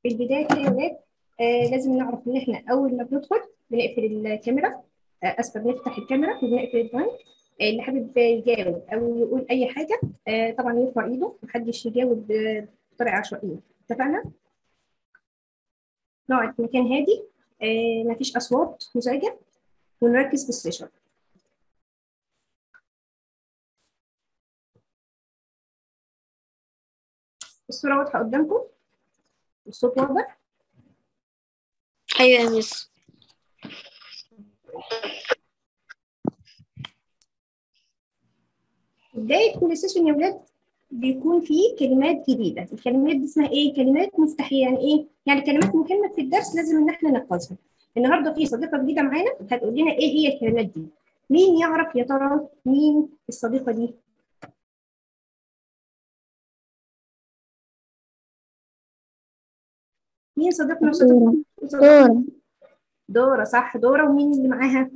في البداية كده يا ولاد آه لازم نعرف إن إحنا أول ما بندخل بنقفل الكاميرا آه أسفل بنفتح الكاميرا وبنقفل المايك آه اللي حابب يجاوب أو يقول أي حاجة آه طبعا يرفع إيده محدش يجاوب آه، بطريقة عشوائية اتفقنا؟ نقعد في مكان هادي آه مفيش أصوات مزعجة ونركز في السيشن الصورة واضحة قدامكم الصوت واضح أيوة يا مس بداية كل سيشن يا ولاد بيكون فيه كلمات جديدة الكلمات دي اسمها ايه؟ كلمات مفتاحية يعني ايه؟ يعني كلمات مهمة في الدرس لازم ان احنا نحفظها النهارده في صديقة جديدة معانا هتقول لنا ايه هي الكلمات دي مين يعرف يا ترى مين الصديقة دي؟ مين صديقنا وصديقنا؟ دورة دورة صح دورة ومين اللي معاها؟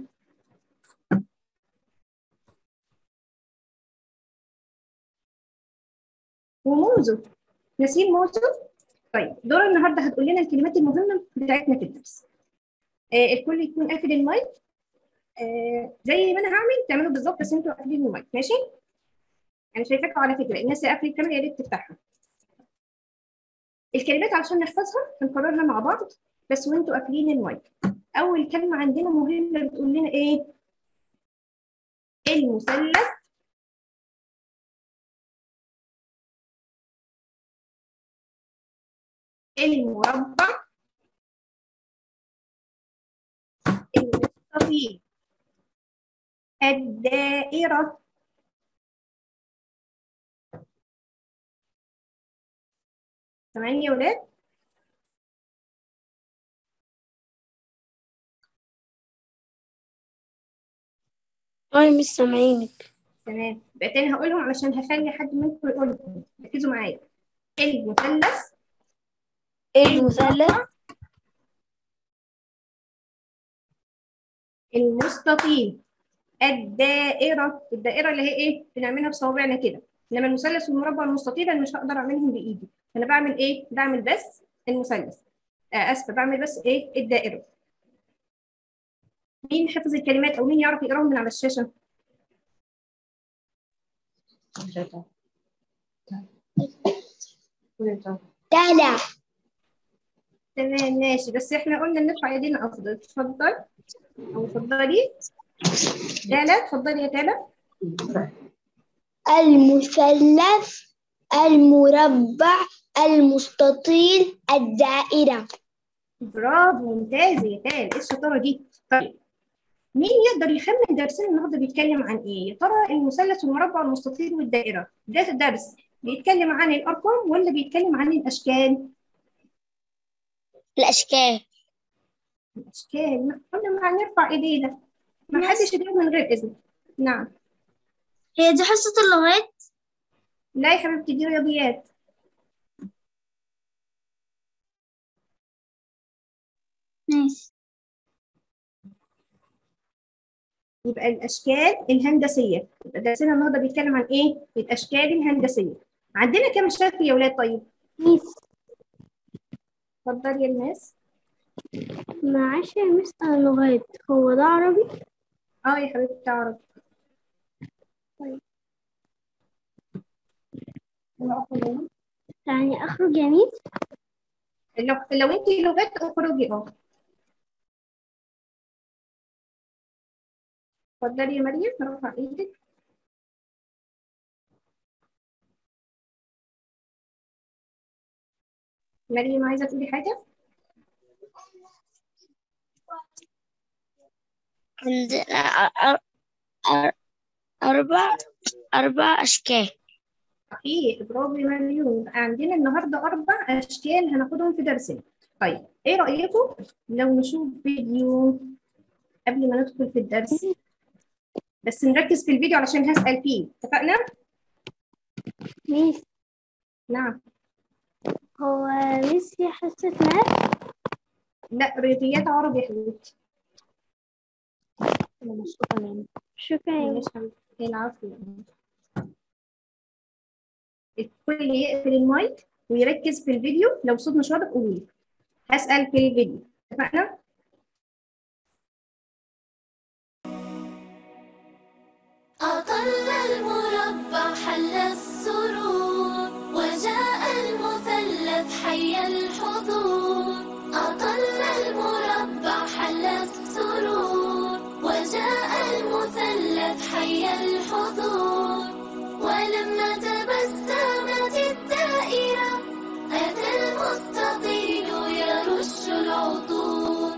وموزو نسيم موزو طيب دورة النهارده هتقول لنا الكلمات المهمة بتاعتنا في الدرس آه الكل يكون قافل المايك آه زي ما انا هعمل تعملوا بالظبط بس انتوا قافلين المايك ماشي؟ انا شايفاكم على فكرة الناس اللي قافله الكاميرا يا ريت تفتحها الكلمات عشان نحفظها هنكررها مع بعض بس وانتوا قافلين المايك اول كلمة عندنا مهمة بتقول لنا ايه؟ المثلث المربع المستطيل الدائرة سامعين يا ولاد؟ اه يا مس سامعينك تمام يبقى تاني هقولهم علشان هخلي حد منكم يقولهم ركزوا معايا المثلث المثلث المستطيل الدائرة الدائرة اللي هي ايه؟ بنعملها بصوابعنا كده انما المثلث والمربع والمستطيل انا مش هقدر اعملهم بايدي انا بعمل ايه؟ بعمل بس المثلث آه اسفه بعمل بس ايه؟ الدائرة مين حفظ الكلمات او مين يعرف يقراهم من على الشاشة؟ تلا تمام ماشي بس احنا قلنا نرفع ايدينا افضل اتفضل او اتفضلي تالا اتفضلي يا تالا المثلث المربع المستطيل الدائرة برافو ممتازة يا تال ايه الشطارة دي طيب مين يقدر يخمن درسنا النهارده بيتكلم عن ايه؟ يا ترى المثلث والمربع والمستطيل والدائرة ده درس بيتكلم عن الارقام ولا بيتكلم عن الاشكال؟ الأشكال الاشكال ما قلنا ما هنرفع ايدينا ما حدش يجاوب من غير اذن نعم هي دي حصة اللغات لا يا حبيبتي دي رياضيات ماشي يبقى الاشكال الهندسيه يبقى درسنا النهارده بيتكلم عن ايه الاشكال الهندسيه عندنا كام شكل يا ولاد طيب ميس اتفضلي يا الناس معلش يا مس اللغات هو ده عربي اه يا حبيبتي عربي يعني أخرج يا ميس لو لو انت لغات اخرجي اه اتفضلي يا مريم رفع ايدك مريم عايزه تقولي حاجه عندنا أر- أر- أربع أربع أشكال صحيح برافو يا مريم يبقى عندنا النهارده اربع اشكال هناخدهم في درسنا طيب ايه رايكم لو نشوف فيديو قبل ما ندخل في الدرس بس نركز في الفيديو علشان هسأل فيه اتفقنا ميس نعم هو ميس هي حصة ماث لا رياضيات عربي يا حبيبتي أنا مبسوطة منك شكرا يا ميس ماشي يا حبيبتي العفو الكل يقفل المايك ويركز في الفيديو لو صوت مش واضح قولوا لي هسأل في الفيديو اتفقنا؟ أطل المربع حل السرور وجاء المثلث حي الحضور أطل المربع حل السرور وجاء المثلث حي الحضور ولما تبسمت الدائرة أتى المستطيل يرش العطور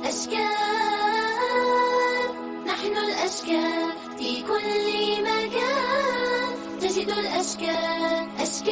أشكال نحن الأشكال في كل مكان تجد الأشكال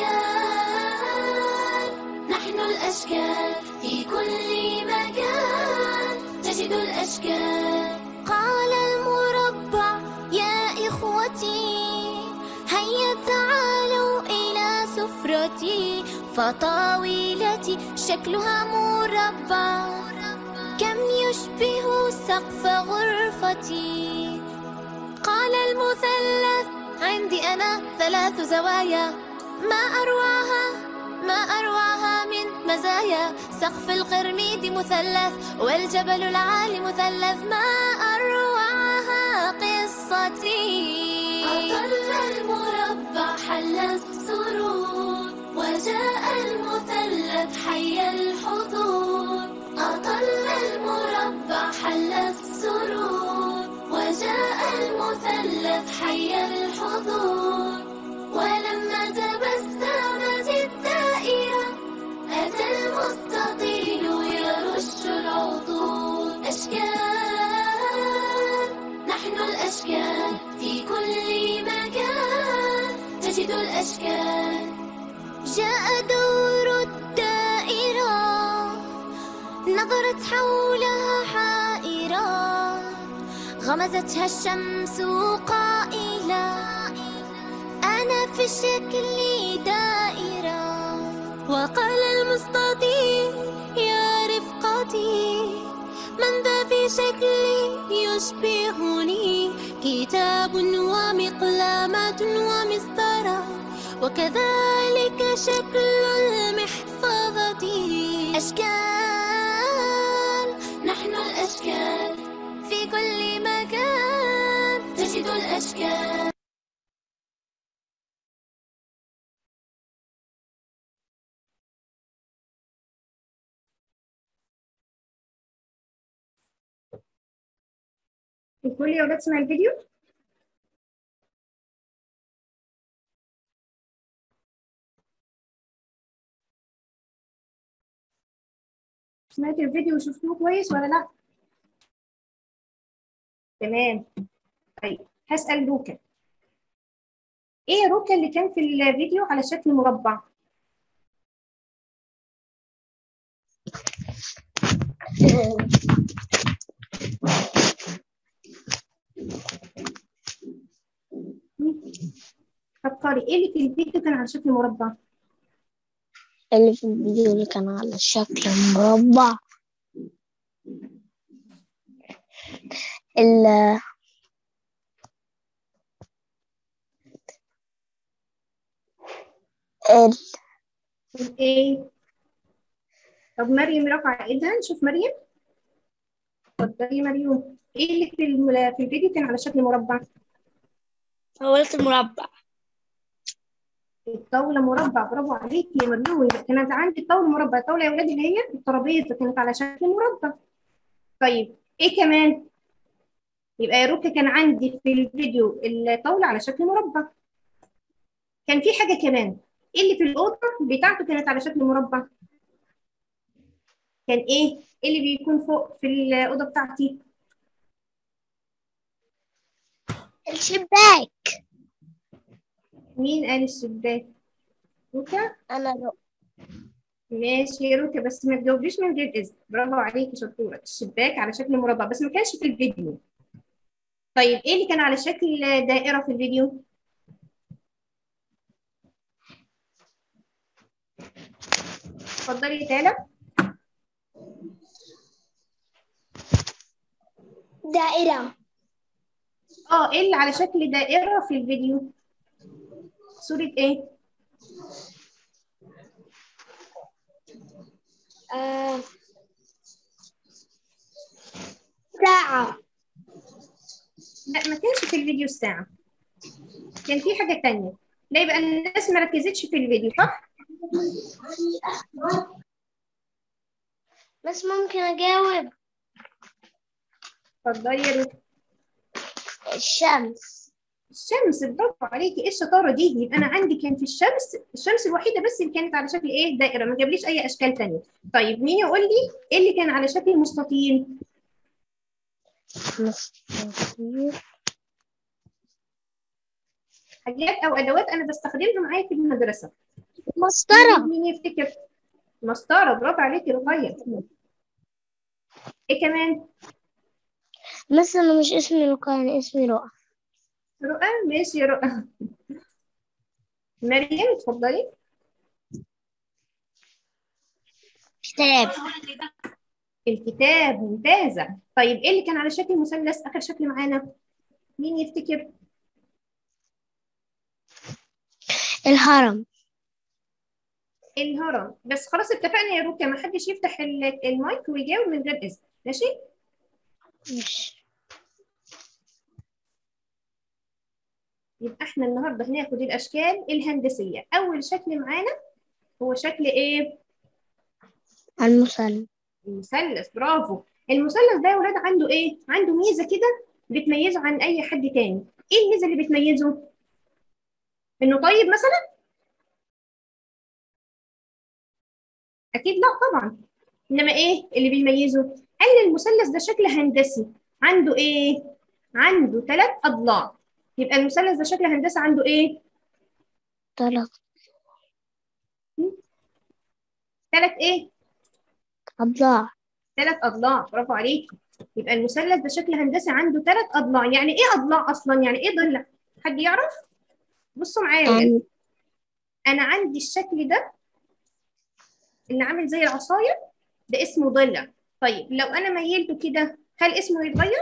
أشكال نحن الأشكال في كل مكان تجد الأشكال قال المربع يا إخوتي هيا تعالوا إلى سفرتي فطاولتي شكلها مربع كم يشبه سقف غرفتي قال المثلث عندي أنا ثلاث زوايا ما أروعها ما أروعها من مزايا سقف القرميد مثلث والجبل العالي مثلث ما أروعها قصتي أطل المربع حل السرور وجاء المثلث حي الحضور أطل المربع حل السرور وجاء المثلث حي الحضور ولما تبسمت الدائرة أتى المستطيل يرش العطور أشكال نحن الأشكال في كل مكان تجد الأشكال جاء دور الدائرة نظرت حولها حائرة غمزتها الشمس قائلة أنا في الشكل دائرة وقال المستطيل يا رفقتي من ذا في شكلي يشبهني كتاب ومقلمة ومسطرة وكذلك شكل المحفظة أشكال نحن الأشكال في كل مكان تجد الأشكال الكل يا ولاد سمع الفيديو؟ سمعت الفيديو وشفتوه كويس ولا لا؟ تمام طيب هسأل روكا ايه روكا اللي كان في الفيديو على شكل مربع؟ فكري ايه اللي في الفيديو كان على شكل مربع؟ اللي في الفيديو اللي كان على شكل مربع ال ال ايه طب مريم رفع ايدها نشوف مريم اتفضلي يا مريم ايه اللي في الم- في الفيديو كان على شكل مربع؟ طاولة المربع الطاولة مربع برافو عليكي يا مريم يبقى كانت عندي الطاولة مربع الطاولة يا ولاد اللي هي الترابيزة كانت على شكل مربع طيب ايه كمان؟ يبقى يا روكا كان عندي في الفيديو الطاولة على شكل مربع كان في حاجة كمان ايه اللي في الأوضة بتاعته كانت على شكل مربع؟ كان ايه؟ ايه اللي بيكون فوق في الأوضة بتاعتي؟ الشباك مين قال الشباك؟ روكا؟ أنا رو. ماشي يا روكا بس ما تجاوبيش من غير إذن برافو عليكي شطورة الشباك على شكل مربع بس ما كانش في الفيديو طيب ايه اللي كان على شكل دائرة في الفيديو؟ اتفضلي يا تالا دائرة اه ايه اللي على شكل دائرة في الفيديو؟ صورة ايه؟ آه. ساعة لا ما كانش في الفيديو الساعة كان في حاجة تانية لا يبقى الناس ما ركزتش في الفيديو صح؟ بس ممكن أجاوب اتفضلي يا روحي الشمس الشمس برافو عليكي ايه الشطاره دي يبقى انا عندي كان في الشمس الشمس الوحيده بس اللي كانت على شكل ايه دائره ما جابليش اي اشكال تانية طيب مين يقول لي ايه اللي كان على شكل مستطيل مستطيل حاجات او ادوات انا بستخدمها معايا في المدرسه مسطرة مين يفتكر مسطره برافو عليكي رقيه ايه كمان مثلا مش اسمي رقية أنا اسمي رؤى رؤى ماشي يا رؤى مريم اتفضلي كتاب الكتاب ممتازه طيب ايه اللي كان على شكل مثلث اخر شكل معانا مين يفتكر الهرم الهرم بس خلاص اتفقنا يا روكا ما حدش يفتح ال- المايك ويجاوب من غير اذن ماشي مش يبقى احنا النهارده هناخد الاشكال الهندسيه اول شكل معانا هو شكل ايه المثلث المثلث برافو المثلث ده يا ولاد عنده ايه عنده ميزه كده بتميزه عن اي حد تاني ايه الميزه اللي بتميزه انه طيب مثلا اكيد لا طبعا انما ايه اللي بيميزه قال المثلث ده شكل هندسي عنده ايه عنده ثلاث اضلاع يبقى المثلث ده شكل هندسي عنده ايه ثلاث ثلاث ايه أضلاع ثلاث اضلاع برافو عليكي يبقى المثلث ده شكل هندسي عنده ثلاث اضلاع يعني ايه اضلاع اصلا يعني ايه ضلع حد يعرف بصوا معايا يا ولاد. يعني انا عندي الشكل ده اللي عامل زي العصايه ده اسمه ضلع طيب لو انا ميلته كده هل اسمه يتغير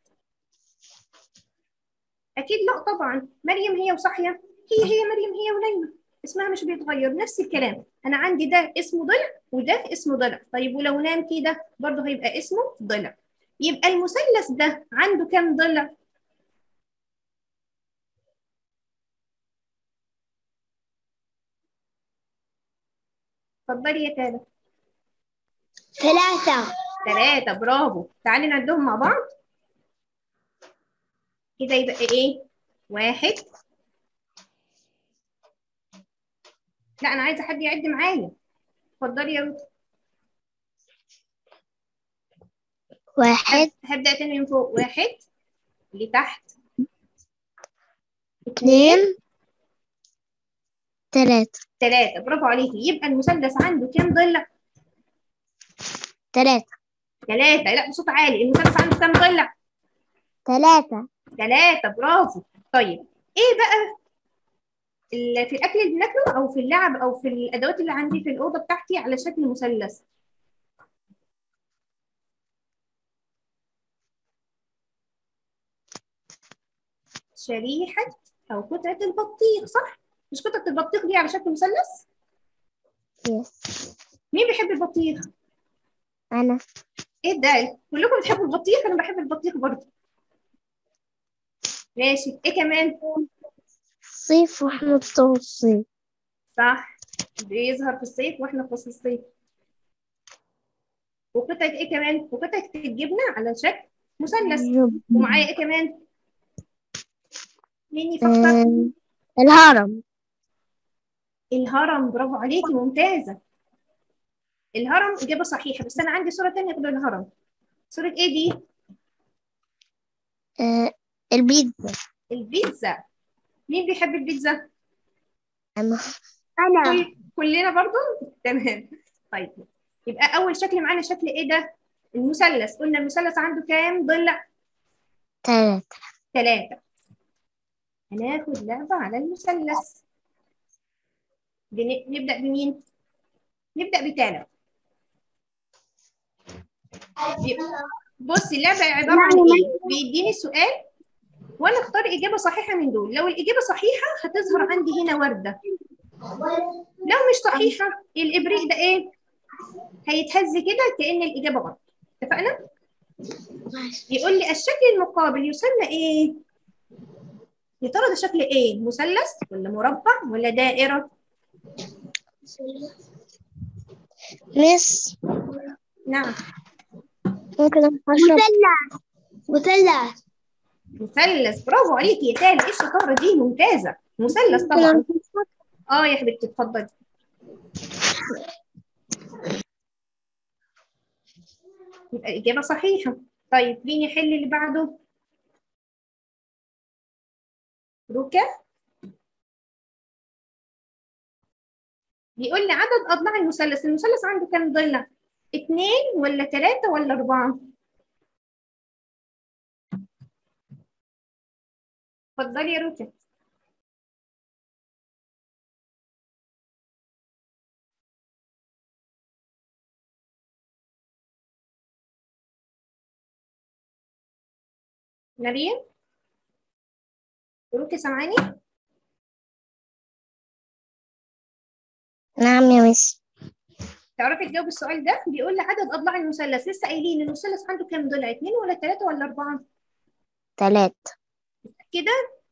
اكيد لا طبعا مريم هي وصحيه هي هي مريم هي وليلى اسمها مش بيتغير نفس الكلام انا عندي ده اسمه ضلع وده اسمه ضلع طيب ولو نام كده برضه هيبقى اسمه ضلع يبقى المثلث ده عنده كام ضلع اتفضلي يا تالا ثلاثة ثلاثة برافو تعالي نعدهم مع بعض كده يبقى ايه واحد لا انا عايزه حد يعد معايا اتفضلي يا روت واحد هبدأ تاني من فوق واحد لتحت اثنين ثلاثة ثلاثة برافو عليكي يبقى المثلث عنده كام ضلع؟ ثلاثة ثلاثة لا بصوت عالي المثلث عنده كام ضلع؟ ثلاثة ثلاثة برافو طيب ايه بقى ال- في الاكل اللي بناكله او في اللعب او في الادوات اللي عندي في الاوضه بتاعتي على شكل مثلث شريحه او قطعه البطيخ صح مش قطعه البطيخ دي على شكل مثلث يس مين بيحب البطيخ أنا ايه ده كلكم بتحبوا البطيخ انا بحب البطيخ برضه ماشي ايه كمان صيف وإحنا بتوع الصيف صح بيظهر في الصيف واحنا في فصل الصيف وقطعة ايه كمان؟ وقطعة الجبنة على شكل مثلث ومعايا ايه كمان؟ مين يفكر؟ آه، الهرم الهرم برافو عليكي ممتازة الهرم إجابة صحيحة بس أنا عندي صورة تانية غير الهرم صورة ايه دي؟ آه، البيتزا البيتزا مين بيحب البيتزا؟ أنا أنا كل- كلنا برضو؟ تمام طيب يبقى أول شكل معانا شكل ايه ده؟ المثلث قلنا المثلث عنده كام ضلع؟ ثلاثة ثلاثة هناخد لعبة على المثلث بن- نبدأ بمين؟ نبدأ بتالا بي- بصي اللعبة عبارة عن إيه؟ بيديني سؤال وأنا أختار إجابة صحيحة من دول لو الإجابة صحيحة هتظهر عندي هنا وردة لو مش صحيحة الإبريق ده إيه؟ هيتهز كده كأن الإجابة غلط اتفقنا؟ بيقول لي الشكل المقابل يسمى ايه؟ يا ترى ده شكل ايه؟ مثلث ولا مربع ولا دائرة؟ مس نعم ممكن أشرب مثلث مثلث برافو عليكي يا تالي ايه الشطارة دي ممتازة مثلث طبعا اه يا حبيبتي اتفضلي يبقى الإجابة صحيحة طيب مين يحل اللي بعده؟ روكا بيقول لي عدد أضلاع المثلث المثلث عنده كام ضلع؟ اتنين ولا تلاتة ولا أربعة؟ اتفضلي يا روكا مريم روكي سامعاني؟ نعم يا مس تعرفي تجاوب السؤال ده؟ بيقول لي عدد أضلاع المثلث لسه قايلين المثلث عنده كام ضلع؟ اتنين ولا تلاتة ولا أربعة؟ تلات كده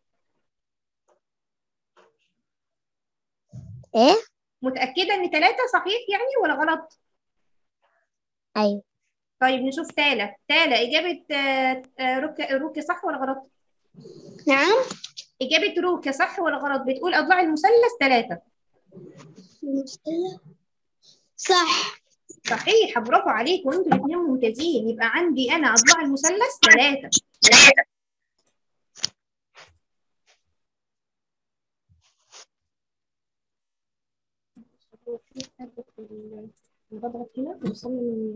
إيه متأكدة إن تلاتة صحيح يعني ولا غلط؟ أيوة طيب نشوف تالة تالة إجابة آه، آه، روكا روكا صح ولا غلط؟ نعم إجابة روكا صح ولا غلط؟ بتقول أضلاع المثلث ثلاثة صح صحيح برافو عليك وانتوا الاثنين ممتازين يبقى عندي أنا أضلاع المثلث ثلاثة بضغط هنا وصلنا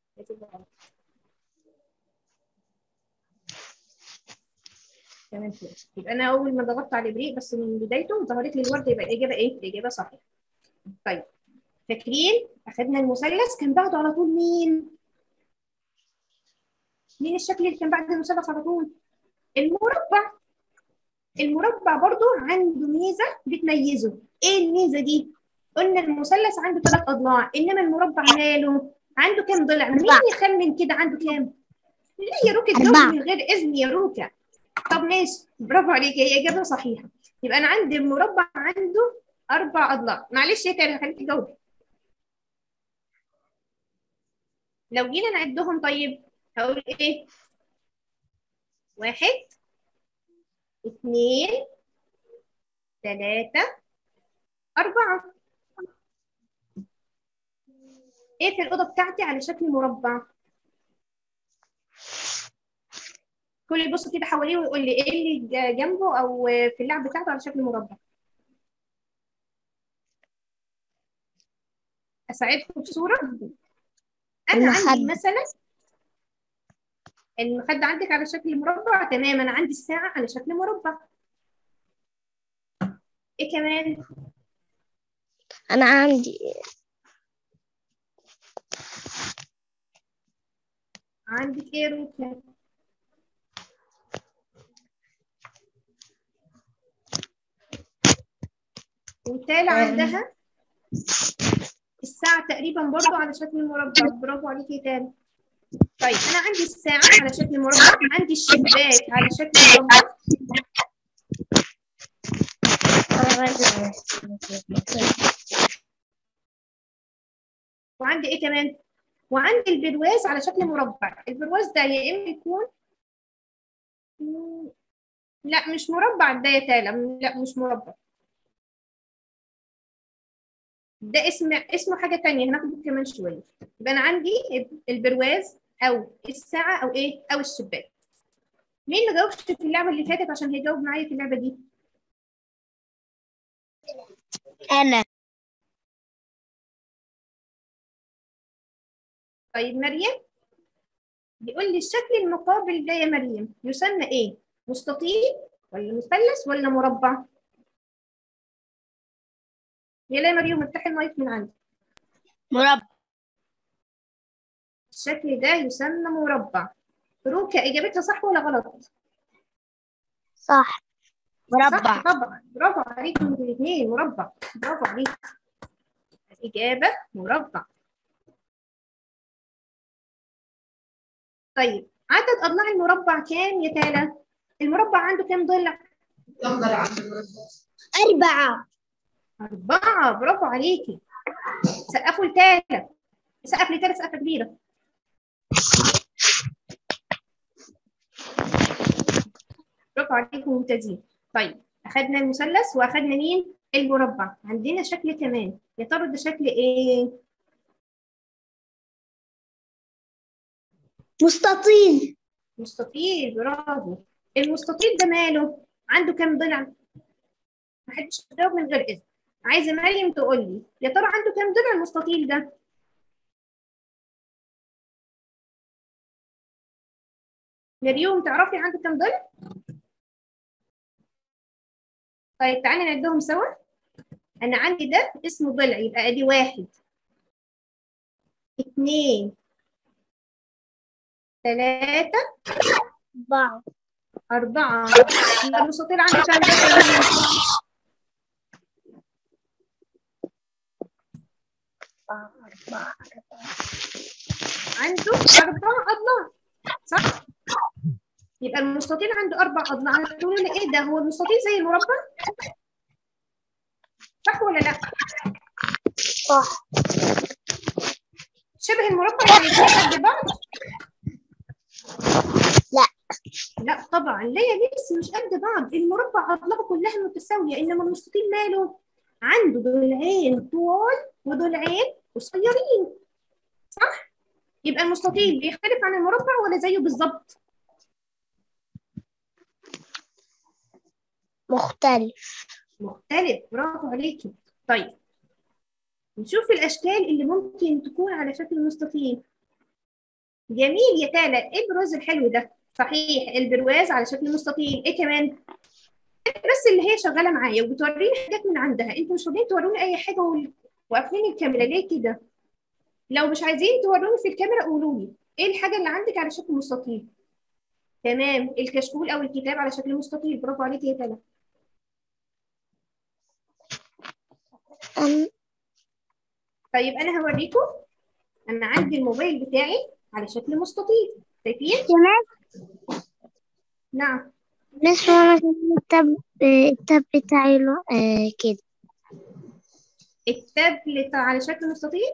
تمام كده يبقى انا اول ما ضغطت على الابريق بس من بدايته ظهرت لي الورده يبقى الاجابه ايه؟ الاجابه صحيحه. طيب فاكرين اخذنا المثلث كان بعده على طول مين؟ مين الشكل اللي كان بعد المثلث على طول؟ المربع. المربع برضو عنده ميزه بتميزه، ايه الميزه دي؟ قلنا المثلث عنده ثلاث اضلاع انما المربع ماله؟ عنده كام ضلع؟ مين أربعة. يخمن كده عنده كام؟ لا يا روكا تجاوب أربعة. من غير اذن يا روكا. طب ماشي برافو عليكي هي اجابه صحيحه يبقى انا عندي المربع عنده اربع اضلاع معلش يا تاني خليكي تجاوبي لو جينا نعدهم طيب هقول ايه واحد اثنين ثلاثة أربعة ايه في الأوضة بتاعتي على شكل مربع كل يبص كده حواليه ويقول لي ايه اللي ج- جنبه او في اللعب بتاعته على شكل مربع اساعدكم بصوره انا عندي المخدة. مثلا المخدة عندك على شكل مربع تمام انا عندي الساعة على شكل مربع ايه كمان أنا عندي عندك ايه روكا وتالي عندها الساعة تقريبا برضو على شكل مربع برافو عليكي يا تالي طيب أنا عندي الساعة على شكل مربع عندي الشباك على شكل مربع وعندي ايه كمان وعندي البرواز على شكل مربع البرواز ده يا اما يكون مم، لا مش مربع ده يا تالا لا مش مربع ده اسم اسمه حاجة تانية هناخده كمان شوية يبقى أنا عندي البرواز أو الساعة أو إيه أو الشباك مين ما جاوبش في اللعبة اللي فاتت عشان هيجاوب معايا في اللعبة دي أنا طيب مريم بيقول لي الشكل المقابل ده يا مريم يسمى ايه؟ مستطيل ولا مثلث ولا مربع؟ يلا يا مريم افتحي المايك من عندك مربع الشكل ده يسمى مربع روكا اجابتها صح ولا غلط؟ صح صح طبعا برافو عليكم انتوا الاثنين مربع برافو عليكم الإجابة مربع طيب عدد اضلاع المربع كام يا تالا المربع عنده كام ضلع أربعة أربعة برافو عليكي سقفوا لتالا سقف لتالا سقفة كبيرة برافو عليكم ممتازين طيب أخدنا المثلث وأخدنا مين؟ المربع عندنا شكل كمان يا ترى ده شكل إيه؟ مستطيل مستطيل برافو المستطيل ده ماله؟ عنده كام ضلع؟ محدش يجاوب من غير إذن عايزة مريم تقول لي يا ترى عنده كام ضلع المستطيل ده؟ مريوم تعرفي عنده كام ضلع؟ طيب تعالي نعدهم سوا أنا عندي ده اسمه ضلع يبقى أدي واحد اتنين تلاتة أربعة أربعة يبقى المستطيل عنده كام ضلع؟ أربعة عنده أربع أضلاع صح؟ يبقى المستطيل عنده أربع أضلاع هتقولوا لي إيه ده هو المستطيل زي المربع؟ صح ولا لأ؟ صح شبه المربع يعني اتنين قد بعض؟ لا. لا طبعا لا يا ميس مش قد بعض المربع أضلاعه كلها متساوية إنما المستطيل ماله؟ عنده ضلعين طوال وضلعين قصيرين صح؟ يبقى المستطيل بيختلف عن المربع ولا زيه بالظبط؟ مختلف مختلف برافو عليكي طيب نشوف الاشكال اللي ممكن تكون على شكل مستطيل جميل يا تالا ايه البرواز الحلو ده صحيح البرواز على شكل مستطيل ايه كمان بس اللي هي شغاله معايا وبتوريني حاجات من عندها انتوا مش راضيين توروني اي حاجه وال- وقافلين الكاميرا ليه كده لو مش عايزين توروني في الكاميرا قولوا لي ايه الحاجه اللي عندك على شكل مستطيل تمام الكشكول او الكتاب على شكل مستطيل برافو عليكي يا تالا أم طيب انا هوريكم انا عندي الموبايل بتاعي على شكل مستطيل شايفين كمان نعم بالنسبة أنا كمان التاب التاب بتاعي له- آه كده التابلت على شكل مستطيل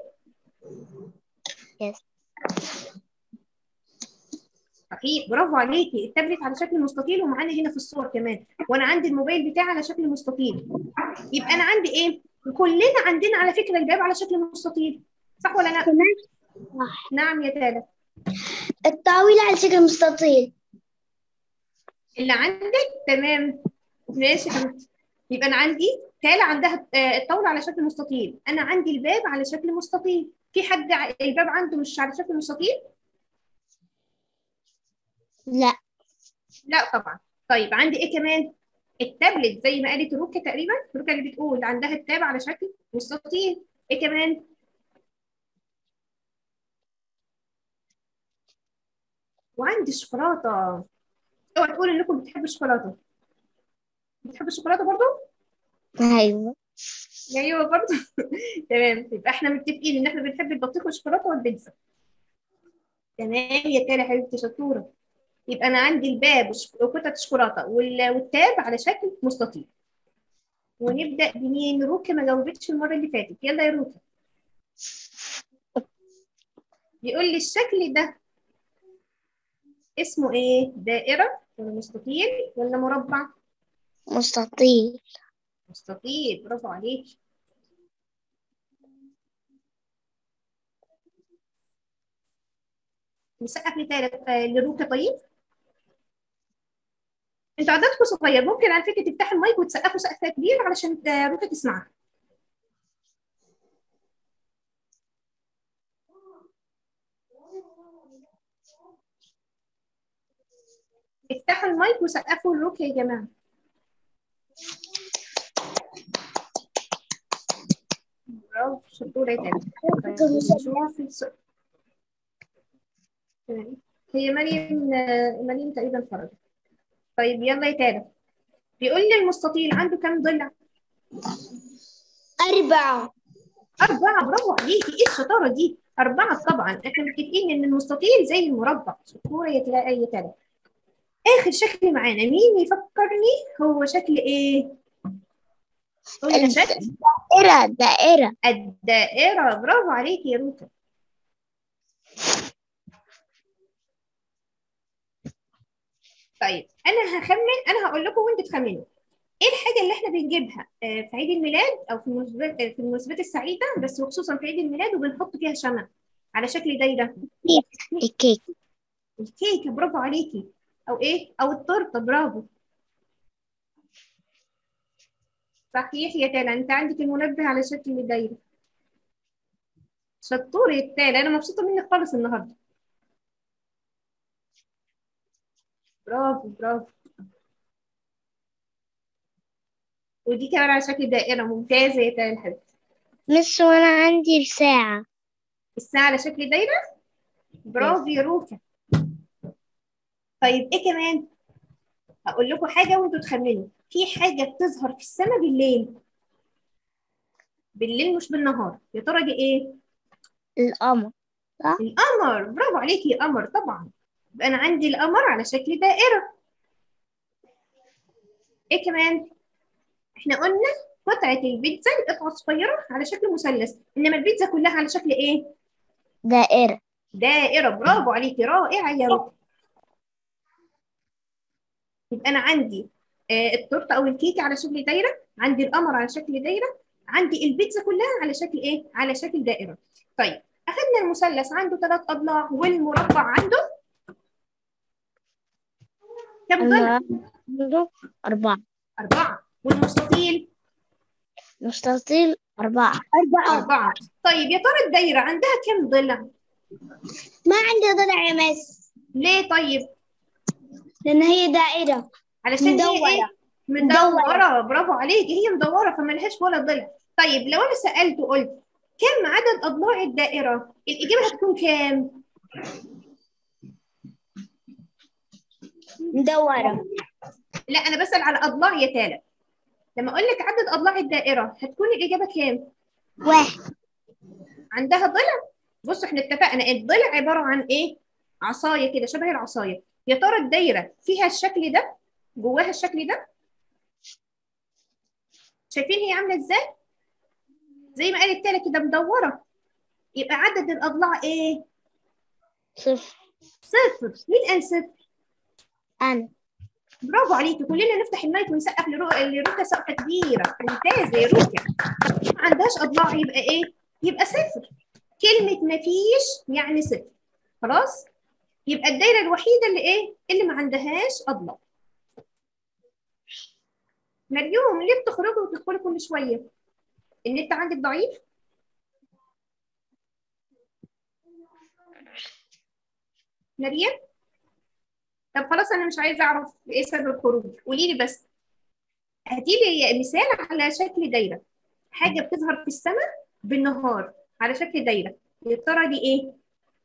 Yes. صحيح برافو عليكي التابلت على شكل مستطيل ومعانا هنا في الصور كمان وانا عندي الموبايل بتاعي على شكل مستطيل يبقى انا عندي ايه كلنا عندنا على فكره الباب على شكل مستطيل صح ولا لا كمان صح نعم يا تالا الطاولة على شكل مستطيل اللي عندك تمام ماشي يا حبيبتي يبقى انا عندي تالا عندها آه، الطاوله على شكل مستطيل انا عندي الباب على شكل مستطيل في حد ع- الباب عنده مش على شكل مستطيل لا لا طبعا طيب عندي ايه كمان التابلت زي ما قالت روكا تقريبا روكا اللي بتقول عندها التاب على شكل مستطيل ايه كمان وعندي الشوكولاته اوعى تقول انكم بتحبوا الشوكولاته بتحبوا الشوكولاته برضو أيوة ايوه برضو تمام يبقى احنا متفقين ان احنا بنحب البطيخ والشوكولاته والبيتزا تمام يا تالا حبيبتي شطوره يبقى انا عندي الباب وش- وقطعه الشوكولاته وال- والتاب على شكل مستطيل ونبدا بمين روكا ما جاوبتش المره اللي فاتت يلا يا روكا بيقول لي الشكل ده اسمه ايه دائره ولا مستطيل ولا مربع مستطيل مستطيل برافو عليك نسقف لتالت آه، لروكا طيب انتوا عددكم صغير ممكن على فكره تفتحوا المايك وتسقفوا سقفه كبير علشان آه، روكا تسمعها افتحوا المايك وسقفوا لروكا يا جماعه برافو شطوره يا تالت طيب، نشوف السؤال. تمام. هي مريم آه، مريم تقريبا فرجت طيب يلا يا تالا بيقول لي المستطيل عنده كام ضلع؟ أربعة أربعة برافو عليكي إيه الشطارة دي؟ أربعة طبعا احنا متفقين إن المستطيل زي المربع شطورة يا تلا يا تلا آخر شكل معانا مين يفكرني هو شكل إيه؟ قولي شكل دائرة دائرة الدائرة برافو عليكي يا روتا طيب أنا هخمن أنا هقول لكم وأنتوا تخمنوا إيه الحاجة اللي إحنا بنجيبها آه، في عيد الميلاد أو في المناسبات آه، في المناسبات السعيدة بس وخصوصا في عيد الميلاد وبنحط فيها شمع على شكل دايرة الكيك الكيكة برافو عليكي أو إيه أو التورتة برافو صحيح يا تالا أنت عندك المنبه على شكل دايرة شطور يا تالا أنا مبسوطة منك خالص النهاردة برافو برافو ودي كمان على شكل دائرة ممتازة يا تالا حبيبتي مس وأنا عندي الساعة الساعة على شكل دايرة برافو يا روكا طيب ايه كمان هقول لكم حاجة وانتوا تخمنوا في حاجة بتظهر في السماء بالليل بالليل مش بالنهار يا ترى دي ايه القمر القمر برافو عليكي يا قمر طبعا يبقى انا عندي القمر على شكل دائرة ايه كمان احنا قلنا قطعة البيتزا القطعة الصغيرة على شكل مثلث انما البيتزا كلها على شكل ايه دائرة دائرة برافو عليكي رائعة يا رب يبقى أنا عندي آه، التورتة أو الكيكة على شكل دايرة عندي القمر على شكل دايرة عندي البيتزا كلها على شكل إيه؟ على شكل دائرة طيب أخذنا المثلث عنده ثلاث أضلاع والمربع عنده كم ضلع؟ عنده أربعة أربعة والمستطيل مستطيل أربعة أربعة أربعة طيب يا ترى الدايرة عندها كم ضلع؟ ما عندي ضلع يا مس ليه طيب؟ لأن هي دائرة علشان هي مدورة. إيه؟ مدورة برافو عليكي هي مدورة فملهاش ولا ضلع طيب لو أنا سألت وقلت كم عدد أضلاع الدائرة؟ الإجابة هتكون كام؟ مدورة لا أنا بسأل على أضلاع يا تالا لما أقول لك عدد أضلاع الدائرة هتكون الإجابة كام؟ واحد عندها ضلع؟ بصوا إحنا اتفقنا الضلع عبارة عن إيه؟ عصاية كده شبه العصاية يا ترى الدايرة فيها الشكل ده؟ جواها الشكل ده؟ شايفين هي عاملة إزاي؟ زي ما قالت تالا كده مدورة يبقى عدد الأضلاع إيه؟ صفر صفر مين قال صفر؟ أنا برافو عليكي كلنا نفتح المايك ونسقف لرو... لروكا سقفة كبيرة ممتازة يا روكا ما عندهاش أضلاع يبقى إيه؟ يبقى صفر كلمة مفيش يعني صفر خلاص؟ يبقى الدايرة الوحيدة اللي إيه؟ اللي ما عندهاش أضلاع مريوم ليه بتخرجي وتدخلي كل شوية؟ النت عندك ضعيف؟ مريم؟ طب خلاص انا مش عايزه اعرف ايه سبب الخروج قولي لي بس هاتي لي مثال على شكل دايره حاجه بتظهر في السماء بالنهار على شكل دايره يا ترى دي ايه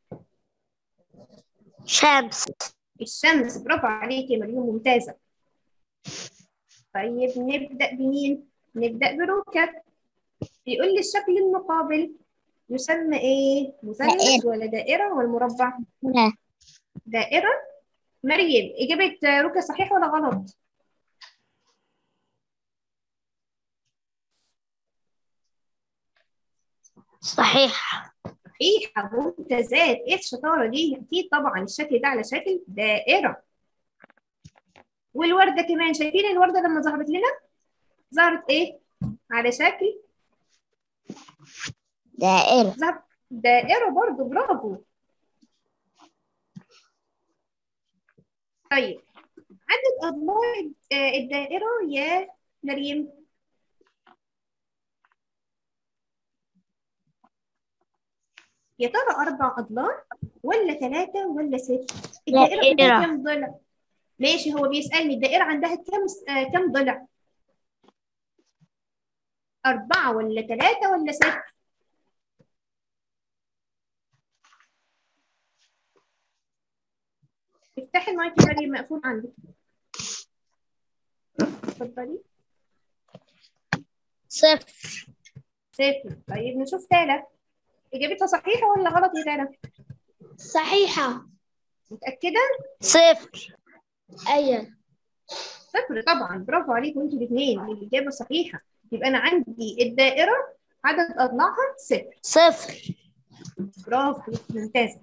شمس الشمس برافو عليكي يا مريم ممتازه طيب نبدا بمين نبدا بروكا بيقول لي الشكل المقابل يسمى ايه مثلث دائرة. ولا دائره ولا مربع لا دائره مريم اجابه روكا صحيح ولا غلط صحيح صحيحة ممتازات ايه الشطارة دي؟ أكيد طبعا الشكل ده على شكل دائرة والوردة كمان شايفين الوردة لما ظهرت لنا؟ ظهرت ايه؟ على شكل دائرة ظهرت دائرة برضو برافو طيب عدد أضلاع آه، الدائرة يا مريم يا ترى أربع أضلاع ولا ثلاثة ولا ست؟ الدائرة عندها دائرة. كم ضلع؟ ماشي هو بيسألني الدائرة عندها كم آه كم ضلع؟ أربعة ولا ثلاثة ولا ست؟ افتحي المايك يا مريم مقفول عندك اتفضلي صفر صفر طيب نشوف تالت اجابتها صحيحه ولا غلط يا تالا صحيحة متاكده صفر أيوة صفر طبعا برافو عليكم انتوا الاثنين الاجابه صحيحه يبقى انا عندي الدائره عدد اضلاعها صفر صفر برافو عليك ممتازه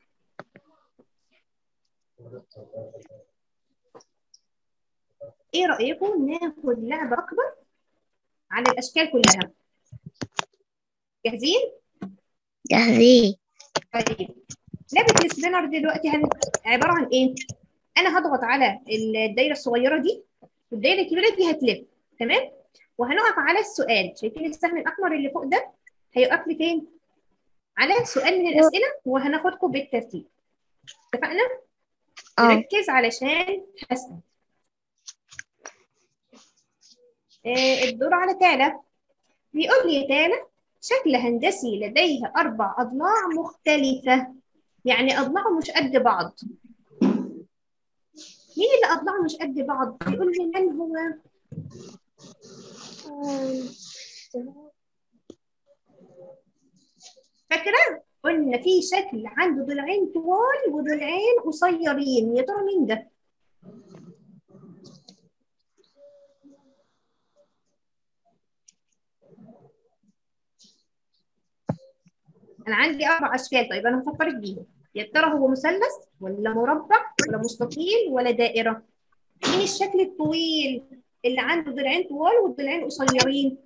ايه رايكم ناخد لعبه اكبر عن الاشكال كلها جاهزين جاهزين طيب لعبه السبينر دلوقتي هن... عباره عن ايه انا هضغط على الدايره الصغيره دي والدايره الكبيره دي هتلف تمام وهنقف على السؤال شايفين السهم الاحمر اللي فوق ده هيقف لي فين على سؤال من الاسئله وهناخدكم بالترتيب اتفقنا اه نركز علشان هسأل آه، الدور على تالا بيقول لي يا تالا شكل هندسي لديه أربع أضلاع مختلفة يعني أضلاعه مش قد بعض مين اللي أضلاعه مش قد بعض؟ بيقول لي من هو؟ فاكرة؟ قلنا في شكل عنده ضلعين طوال وضلعين قصيرين يا ترى مين ده؟ انا عندي اربع اشكال طيب انا هفكرك بيهم يا ترى هو مثلث ولا مربع ولا مستطيل ولا دائره مين الشكل الطويل اللي عنده ضلعين طوال وضلعين قصيرين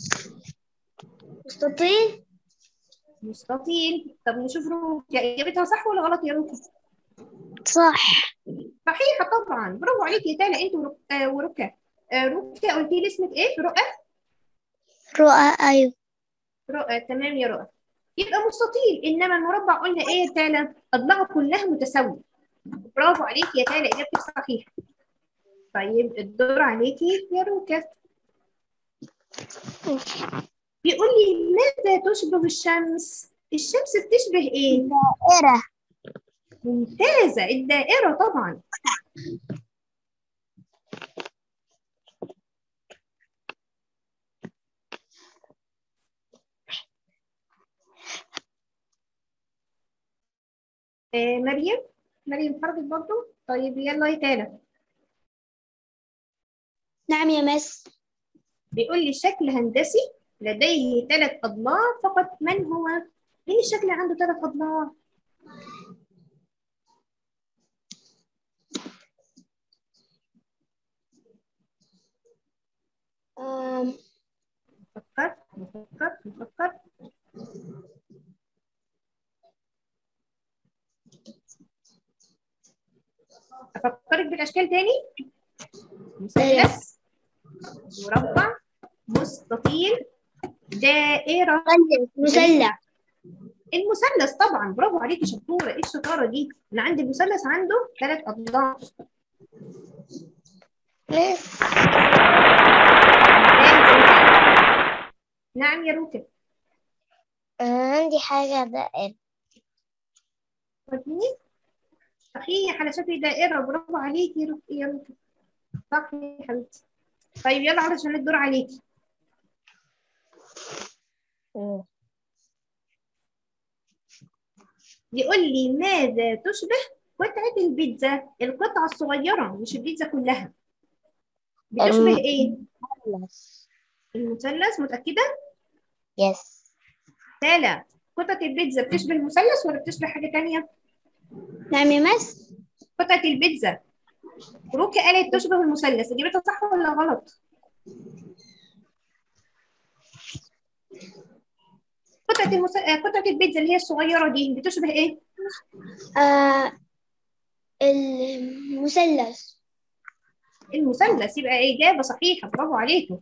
مستطيل مستطيل طب نشوف روكا اجابتها صح ولا غلط يا روكا صح صحيحه طبعا برافو عليك يا تالا انت ورك- آه، وركا آه، روكا قلتي لي اسمك ايه رؤى رؤى أيوة رؤى تمام يا رؤى يبقى مستطيل انما المربع قلنا ايه يا تالا اضلاعه كلها متساويه برافو عليك يا تالا اجابتك صحيحه طيب الدور عليكي يا روكا بيقول لي ماذا تشبه الشمس الشمس بتشبه ايه دائرة ممتازه الدائره طبعا آه مريم مريم خرجت برضه طيب يلا يا تالا نعم يا مس بيقول لي شكل هندسي لديه ثلاث أضلاع فقط من هو؟ مين الشكل اللي عنده ثلاث أضلاع؟ آم، فكر نفكر نفكر أفكرك بالأشكال تاني مثلث مربع مستطيل دائرة مثلث المثلث طبعا برافو عليكي شطورة ايه الشطارة دي؟ أنا عندي المثلث عنده ثلاث أضلاع مس نعم يا روكا عندي حاجة دائرة وديني صحيح على شكل دائرة برافو عليكي يا روكا يا روكا صح يا حبيبتي طيب يلا علشان الدور عليكي يقول لي ماذا تشبه قطعة البيتزا القطعة الصغيرة مش البيتزا كلها بتشبه الم- ايه مثلث المثلث متأكدة يس تالا قطعة البيتزا بتشبه المثلث ولا بتشبه حاجة تانية نعم يا مس قطعة البيتزا روكا قالت تشبه المثلث اجابتها صح ولا غلط قطعة المس... آه، قطعة البيتزا اللي هي الصغيرة دي بتشبه ايه آه المثلث المثلث يبقى إجابة صحيحة برافو عليكم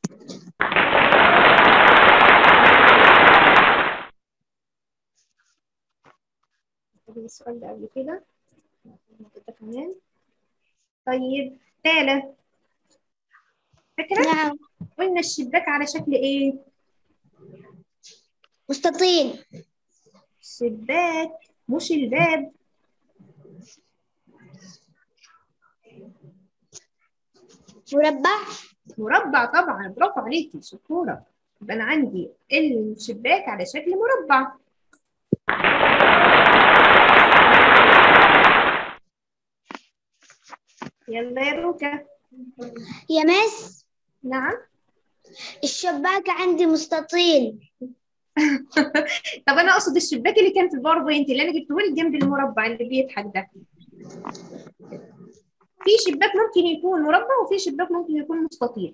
أجيب السؤال ده قبل كده كده كمان طيب تالة فاكرة نعم قلنا الشباك على شكل ايه مستطيل شباك مش الباب مربع مربع طبعا برافو عليكي شطورة يبقى أنا عندي الشباك على شكل مربع يلا يا روكا يا مس نعم الشباك عندي مستطيل طب انا اقصد الشباك اللي كان في الباوربوينت اللي انا جبته لك جنب المربع اللي بيضحك ده في شباك ممكن يكون مربع وفي شباك ممكن يكون مستطيل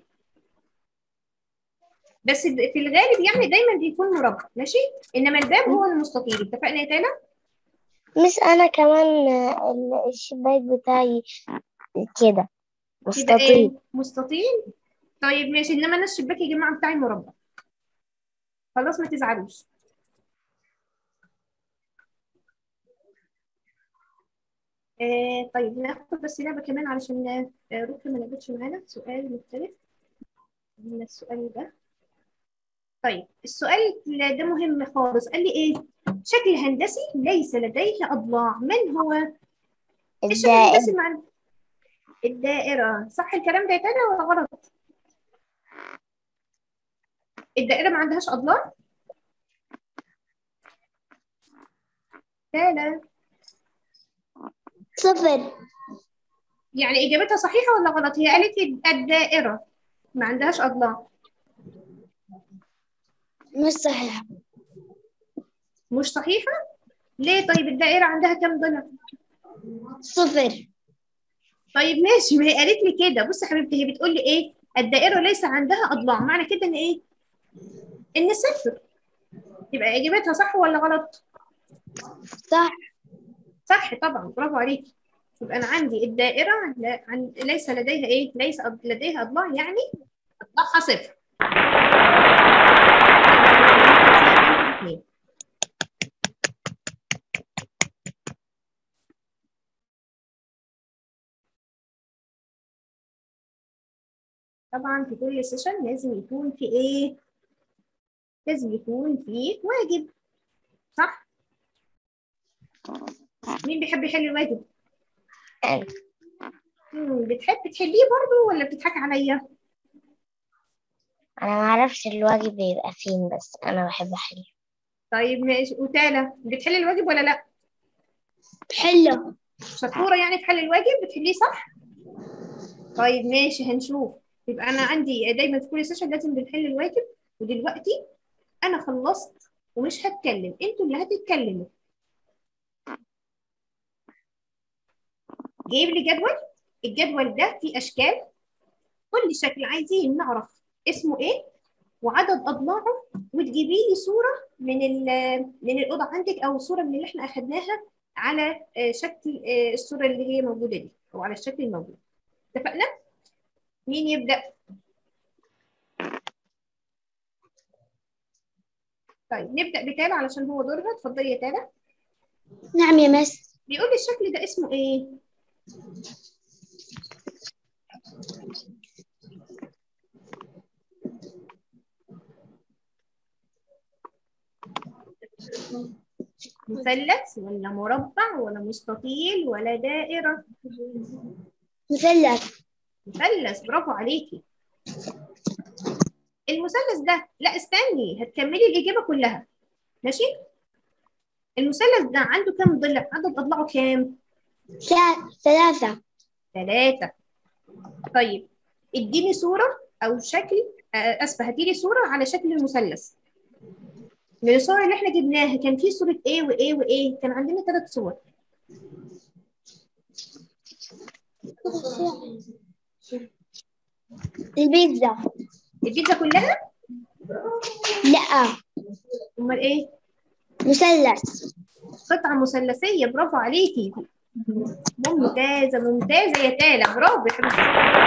بس في الغالب يعني دايما بيكون مربع ماشي انما الباب هو المستطيل اتفقنا يا تالا مس أنا كمان آه، ال- الشباك بتاعي كده كده مستطيل ايه مستطيل طيب ماشي انما انا الشباك يا جماعه بتاعي مربع خلاص ما تزعلوش آه طيب ناخد بس لعبه كمان علشان آه روكا ما لعبتش معانا سؤال مختلف من السؤال ده طيب السؤال ده مهم خالص قال لي ايه شكل هندسي ليس لديه اضلاع من هو الشكل الدائرة الهندسي مع الدائره صح الكلام ده يا تالا ولا غلط الدائره ما عندهاش اضلاع تالا صفر يعني اجابتها صحيحه ولا غلط هي قالت لي الدائره ما عندهاش اضلاع مش صحيح مش صحيحه ليه طيب الدائره عندها كام ضلع صفر طيب ماشي ما هي قالت لي كده بصي يا حبيبتي هي بتقول لي ايه الدائره ليس عندها اضلاع معنى كده ان ايه ان صفر يبقى اجابتها صح ولا غلط صح صح طبعا برافو عليكي يبقى انا عندي الدائره لا عن... ليس لديها ايه ليس أض- لديها اضلاع يعني اضلاعها صفر اتنين. طبعا في كل سيشن لازم يكون في ايه لازم يكون في واجب صح مين بيحب يحل الواجب أنا. مم، بتحب تحليه برضو ولا بتضحك عليا أنا معرفش الواجب بيبقى فين بس أنا بحب أحل طيب ماشي وتالا بتحل الواجب ولا لا حلو شطوره يعني في حل الواجب بتحليه صح طيب ماشي هنشوف يبقى انا عندي دايما في كل سيشن لازم بنحل الواجب ودلوقتي انا خلصت ومش هتكلم انتوا اللي هتتكلموا جايب لي جدول الجدول ده فيه اشكال كل شكل عايزين نعرف اسمه ايه وعدد اضلاعه وتجيبي لي صوره من ال- من الاوضه عندك او صوره من اللي احنا اخدناها على آه، شكل آه، الصوره اللي هي موجوده دي او على الشكل الموجود اتفقنا مين يبدا طيب نبدا بتالا علشان هو دورها اتفضلي يا تالا نعم يا مس بيقول لي الشكل ده اسمه ايه مثلث ولا مربع ولا مستطيل ولا دائرة مثلث مثلث برافو عليكي المثلث ده لا استني هتكملي الإجابة كلها ماشي المثلث ده عنده كام ضلع عدد أضلاعه كام ثلا- ثلاثة ثلاثة طيب اديني صورة أو شكل آه، آسفة هاتيلي صورة على شكل المثلث من الصور اللي احنا جبناها كان في صورة ايه وايه وايه كان عندنا ثلاث صور البيتزا البيتزا كلها لا امال ايه مثلث قطعة مثلثية برافو عليكي ممتازة ممتازة يا تالا برافو يا حبيبتي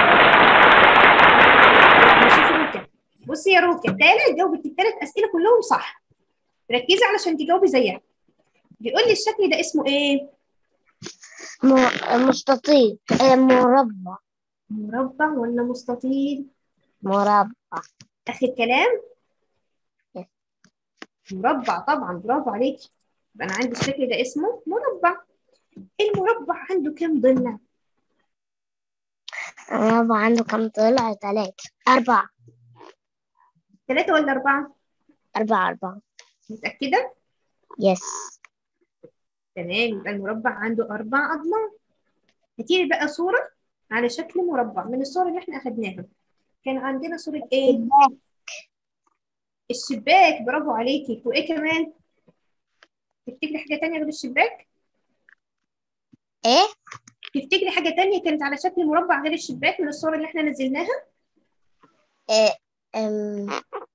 طيب نشوف روكا بصي يا روكا تالا جاوبت الثلاث أسئلة كلهم صح ركزي علشان تجاوبي زيها بيقول لي الشكل ده اسمه ايه؟ م- مستطيل آه، مربع مربع ولا مستطيل؟ مربع آخر كلام؟ مربع طبعا برافو عليكي يبقى أنا عندي الشكل ده اسمه مربع المربع عنده كام ضلع؟ مربع عنده كم ضلع ثلاثة أربعة ثلاثة ولا أربعة؟ أربعة أربعة متأكدة؟ يس تمام يبقى المربع عنده أربع أضلاع هتيجي بقى صورة على شكل مربع من الصور اللي احنا أخدناها كان عندنا صورة إيه؟ الشباك برافو عليكي وإيه كمان؟ تفتكري حاجة تانية غير الشباك؟ ايه تفتكري حاجة تانية كانت على شكل مربع غير الشباك من الصور اللي احنا نزلناها؟ إيه أم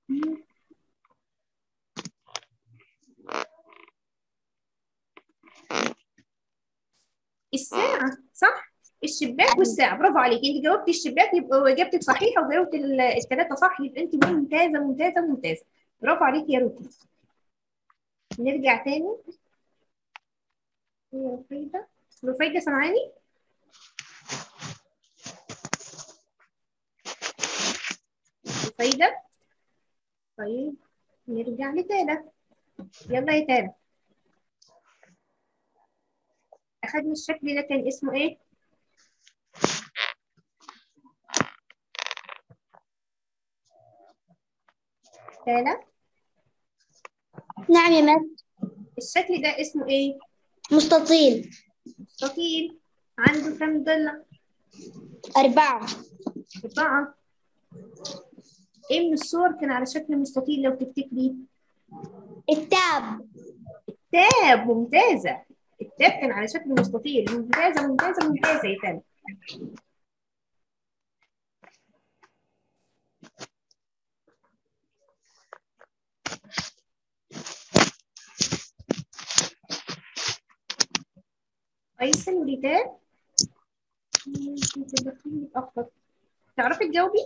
الساعة صح؟ الشباك والساعة برافو عليكي انت جاوبتي الشباك يبقى اجابتك صحيحة وجاوبت ال- التلاتة صح يبقى انت ممتازة ممتازة ممتازة برافو عليكي يا روكي نرجع تاني يا رفيدة رفيدة سامعاني؟ رفيدة طيب نرجع لتالا يلا يا تالا أخدنا الشكل ده كان اسمه إيه؟ تالا نعم يا مس الشكل ده اسمه إيه؟ مستطيل مستطيل عنده كام ضلع؟ أربعة أربعة إيه من الصور كان على شكل مستطيل لو تفتكري؟ التاب تاب ممتازة التاب كان على شكل مستطيل ممتازة ممتازة ممتازة يا تالا أيسن وريتال انت داخلين متأخر تعرفي تجاوبي؟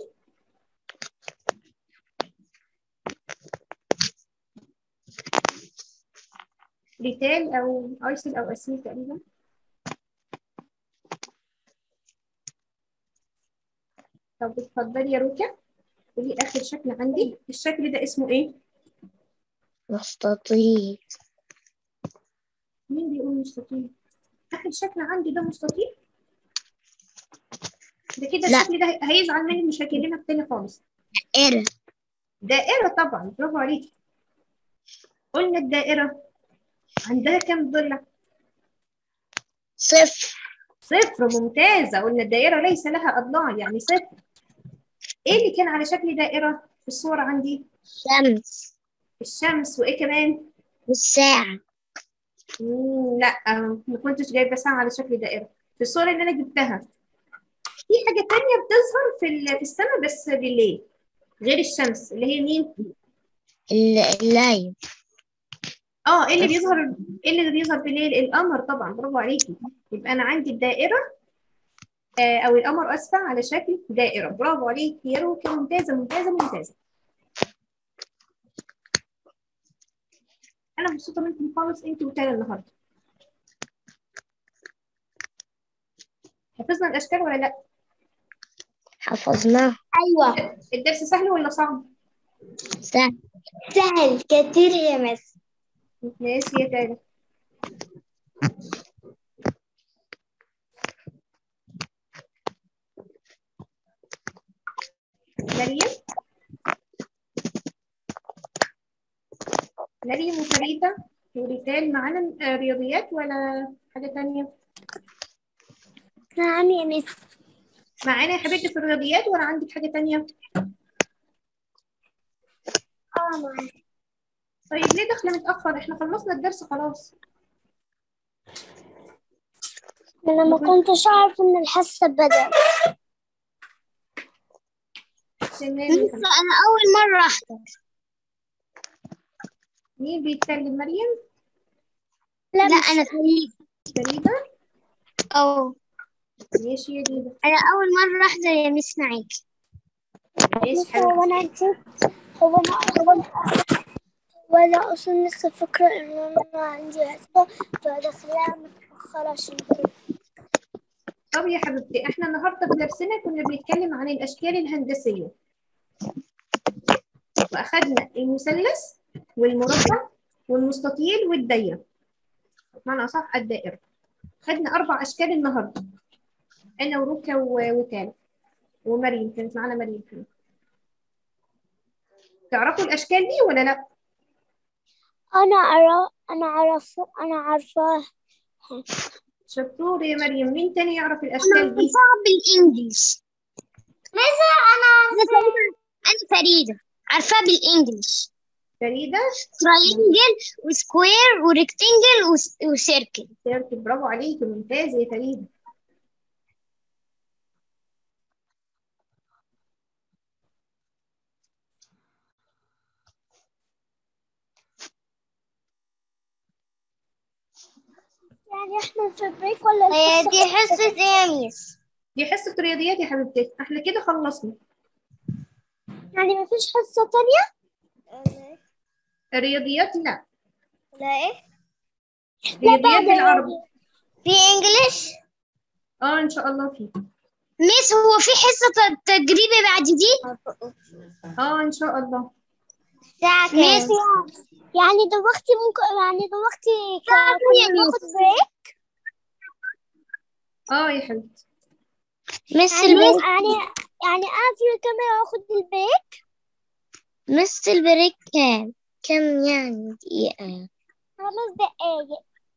ريتال أو أيسن أو أسيل تقريبا طب اتفضلي يا روكا قولي آخر شكل عندي الشكل ده اسمه إيه؟ مستطيل مين بيقول مستطيل؟ آخر شكل عندي ده مستطيل؟ ده كده لا. الشكل ده هيزعل مني مش هكلمك تاني خالص إير دائرة طبعا برافو عليكي قلنا الدائرة عندها كام ضلع؟ صفر صفر ممتازة قلنا الدائرة ليس لها أضلاع يعني صفر إيه اللي كان على شكل دائرة في الصورة عندي؟ شمس الشمس وإيه كمان؟ والساعة مم، لا ما كنتش جايبة ساعة على شكل دائرة في الصورة اللي أنا جبتها في حاجة تانية بتظهر في ال- في السماء بس بالليل غير الشمس اللي هي مين؟ ال- الليل اه ايه اللي بيظهر ايه اللي بيظهر بالليل القمر طبعا برافو عليكي يبقى انا عندي الدائره آه او القمر اسفه على شكل دائره برافو عليكي يا روكي ممتازه ممتازه ممتازه انا مبسوطه منكم خالص انت وتالا النهارده حفظنا الاشكال ولا لا حفظناه أيوة الدرس سهل ولا صعب سهل سهل كتير يا مس ماشي يا تالا مريم مريم وفريدة وريتال معانا آه، رياضيات ولا حاجة تانية نعم يا مس معانا يا حبيبتي في الرياضيات ولا عندك حاجة تانية اه معاك طيب ليه داخلة متأخر احنا خلصنا الدرس خلاص أنا ما كنتش أعرف إن الحصة بدأت تمام يا حبيبتي. أنا أول مرة أحضر مين بيتكلم مريم لا, لا أنا فريد فريدة أو ماشي يا ديدا أنا أول مرة أحضر يا مس معاك ماشي هو حبيبتي أنا نسيت هو أنا هو أنا ولا أصلا لسه فاكرة إن أنا عندي حصة فداخلها متأخرة عشان كده طب يا حبيبتي احنا النهارده في درسنا كنا بنتكلم عن الاشكال الهندسيه واخدنا المثلث والمربع والمستطيل والدايره بمعنى اصح الدائره خدنا اربع اشكال النهارده انا وروكا و- وتالا ومريم كانت معانا مريم كمان تعرفوا الاشكال دي ولا لا أنا أرى أنا عارفة أنا عارفة شطور يا مريم مين تاني يعرف الاشكال دي صعب بالانجلش ماذا انا انا فريده عارفاه بالانجلش فريده تراينجل وسكوير وريكتنجل وسيركل سيرتي برافو عليكي ممتاز يا فريده يعني احنا في بريك ولا هي الحصة دي حصه ايه يا ميس دي حصه رياضيات يا حبيبتي احنا كده خلصنا يعني مفيش حصة تانية؟ الرياضيات لا لا ايه رياضيات بالعربي في انجلش اه ان شاء الله في ميس هو في حصه تجريبي بعد دي اه ان شاء الله الساعه ميس كام يعني دلوقتي ممكن يعني دلوقتي يا كنا ميس. ناخد بريك اه يا حبيبتي مس يعني البريك يعني يعني اقفل الكاميرا واخد البريك مس البريك كام كام يعني دقيقه يعني خمس دقايق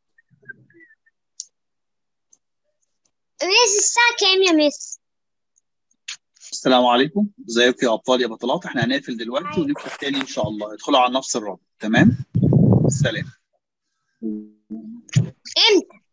ميس الساعه كام يا مس السلام عليكم ازيكم يا ابطال يا بطلات احنا هنقفل دلوقتي ونفتح تاني ان شاء الله ادخلوا على نفس الرابط تمام سلام امتى